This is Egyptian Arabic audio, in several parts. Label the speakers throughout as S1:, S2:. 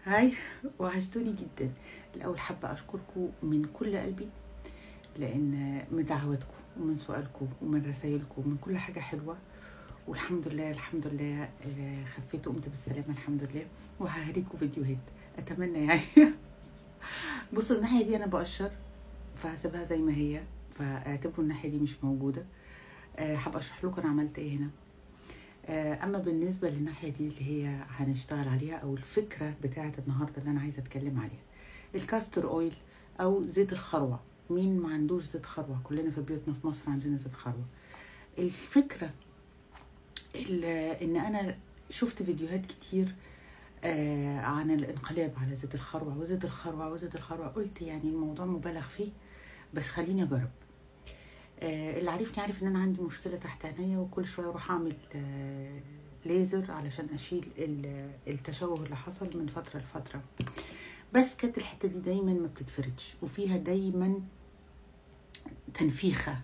S1: هاي وحشتوني جدا الاول حابه اشكركم من كل قلبي لان من دعواتكم ومن سؤالكم ومن رسائلكم ومن كل حاجه حلوه والحمد لله الحمد لله آه، خفيت وقمت بالسلامه الحمد لله وههريكم فيديوهات اتمنى يعني بصوا الناحيه دي انا بقشر فهسيبها زي ما هي فاعتبروا الناحيه دي مش موجوده آه، حابه اشرح لكم انا عملت ايه هنا آه، اما بالنسبه للناحيه دي اللي هي هنشتغل عليها او الفكره بتاعه النهارده اللي انا عايزه اتكلم عليها الكاستر اويل او زيت الخروع مين ما عندوش زيت خروع كلنا في بيوتنا في مصر عندنا زيت خروع الفكره ال- ان انا شفت فيديوهات كتير آه، عن الانقلاب على زيت الخروع وزيت الخروع وزيت الخروع قلت يعني الموضوع مبالغ فيه بس خليني اجرب آه، اللي عارفني عارف ان انا عندي مشكله تحت عينيا وكل شويه اروح اعمل آه، ليزر علشان اشيل ال- التشوه اللي حصل من فتره لفتره بس كانت الحته دي دايما ما بتتفردش وفيها دايما تنفيخه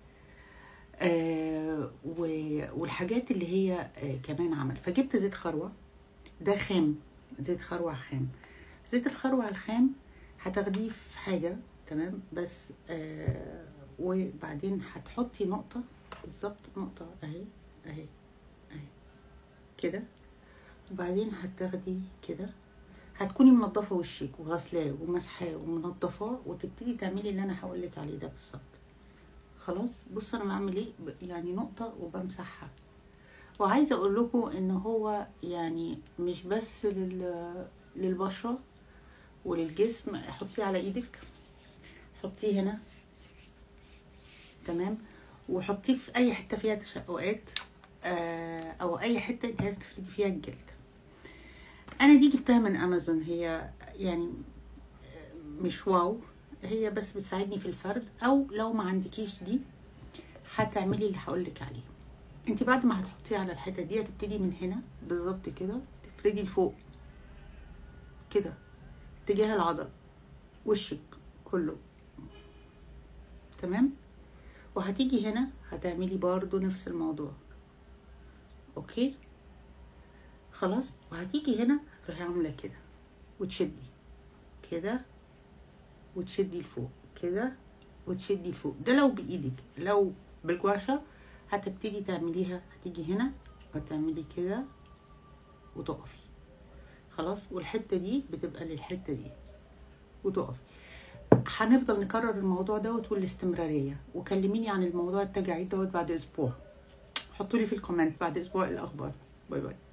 S1: آه و- والحاجات اللي هي آه كمان عمل فجبت زيت خروع ده خام زيت خروع خام زيت الخروع الخام هتاخديه في حاجه تمام بس آه وبعدين هتحطي نقطه بالظبط نقطه اهي اهي اهي كده وبعدين هتاخدي كده هتكوني منضفه وشك وغسلاه ومسحاه ومنضفاه وتبتدي تعملي اللي انا هقول لك عليه ده بالظبط خلاص بص انا بعمل ايه ب- يعني نقطه وبمسحها وعايزه اقول لكم ان هو يعني مش بس لل للبشره وللجسم حطيه على ايدك حطيه هنا تمام وحطيه في اي حته فيها تشققات آه او اي حته انت عايزه تفردي فيها الجلد انا دي جبتها من امازون هي يعني مش واو هي بس بتساعدني في الفرد او لو ما عندكيش دي هتعملي اللي هقولك عليه انت بعد ما هتحطيه على الحته دي هتبتدي من هنا بالظبط كده تفردي لفوق كده اتجاه العضل وشك كله تمام وهتيجي هنا هتعملي برضو نفس الموضوع اوكي خلاص وهتيجي هنا تروحي عامله كده وتشدي كده وتشدي لفوق كده وتشدي لفوق ده لو بايدك لو بالجواشة هتبتدي تعمليها هتيجي هنا وتعملي كده وتقفي خلاص والحته دي بتبقى للحته دي وتقفي هنفضل نكرر الموضوع دوت والاستمراريه وكلميني عن الموضوع التجاعيد دوت بعد اسبوع حطولي في الكومنت بعد اسبوع إيه الاخبار باي باي